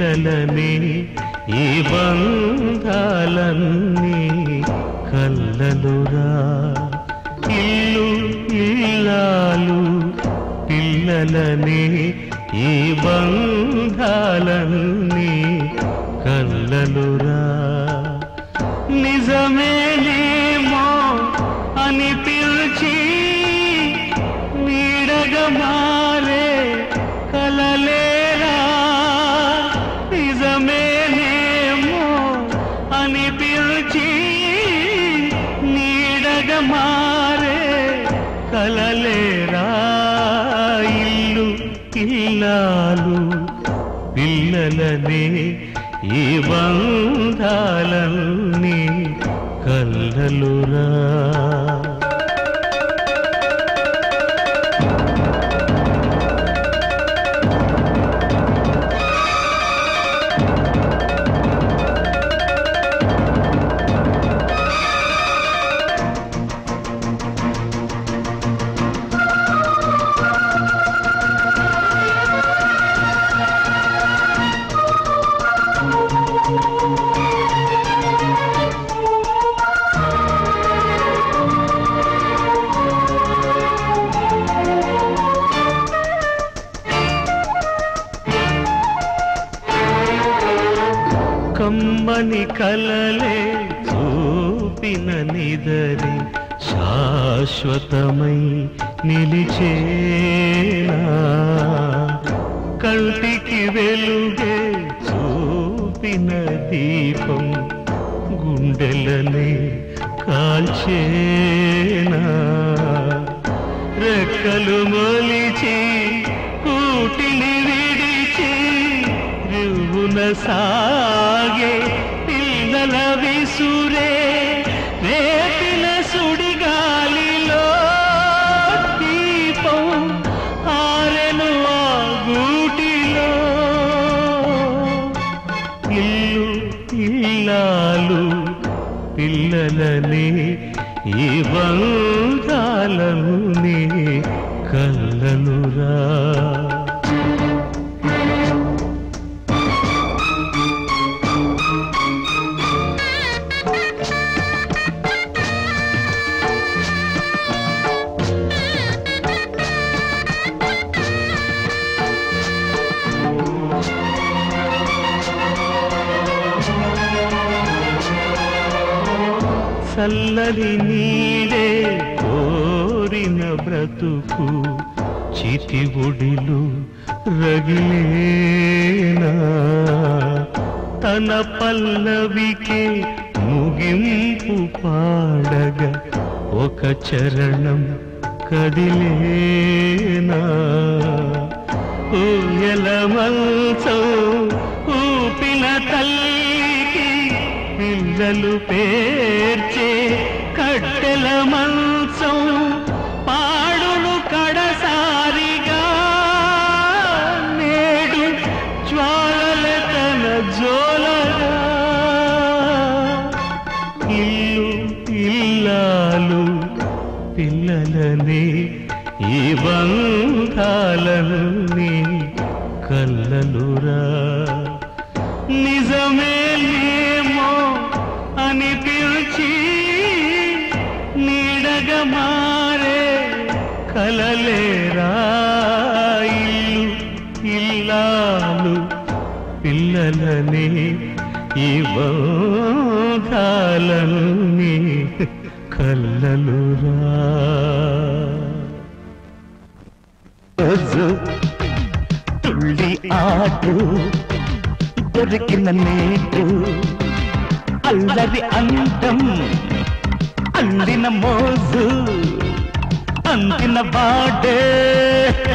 పిల్లలని ఈ బంధాలన్నీ కల్లలురా ఇల్లు ఇల్లాలు పిల్లలని ఈ బంధాలన్నీ కల్లలురా నిజమేనేమో అని పిలిచి నీడగా మారే కలలేరా నిజమేనేమో అని పిలిచి నీడగా మారే కలలేరా ఇల్లు ఇల్లాలు పిల్లలనే ఈ బంధాలన్నీ కల్లలురా కమ్మని కలలే చూపిన నిదరి శాశ్వతమై నిలిచేనా కంటికి వెలుగే చూపిన దీపం గుండెలనే కాల్చేనా రెక్కలు మొలిచి కూటిని విడిచి రువున సాగే పిల్లల విసురే రేపిన సుడిగాలిలో దీపం ఆరెను ఆ గూటిలో ఇల్లు ఇల్లాలు పిల్లలని ఈ బంధాలని కల్లలురా చల్లని నీడే కోరిన బ్రతుకు చితి ఒడిలు రగిలేనా తన పల్లవికే ముగింపు పాడగా ఒక చరణం కదిలేనా ఊయల మంచం ఊపిన తల్లికి పిల్లలు పేర్చే కట్టెల మంచం పాడును కడసారిగా నేడు జ్వాలల తన జోలగా ఇల్లు ఇల్లాలు పిల్లలని ఈ బంధాలన్నీ కల్లలురా నిజమేనేమో అని పిలిచి నీడగా మారే కలలేరా ఇల్లు ఇల్లాలు పిల్లలని ఈ బంధాలన్నీ కల్లలురా రోజు తుళ్ళి ఆడు దొరికిన నేడు అల్లరి అందం అల్లిన మోజు అందిన వాడే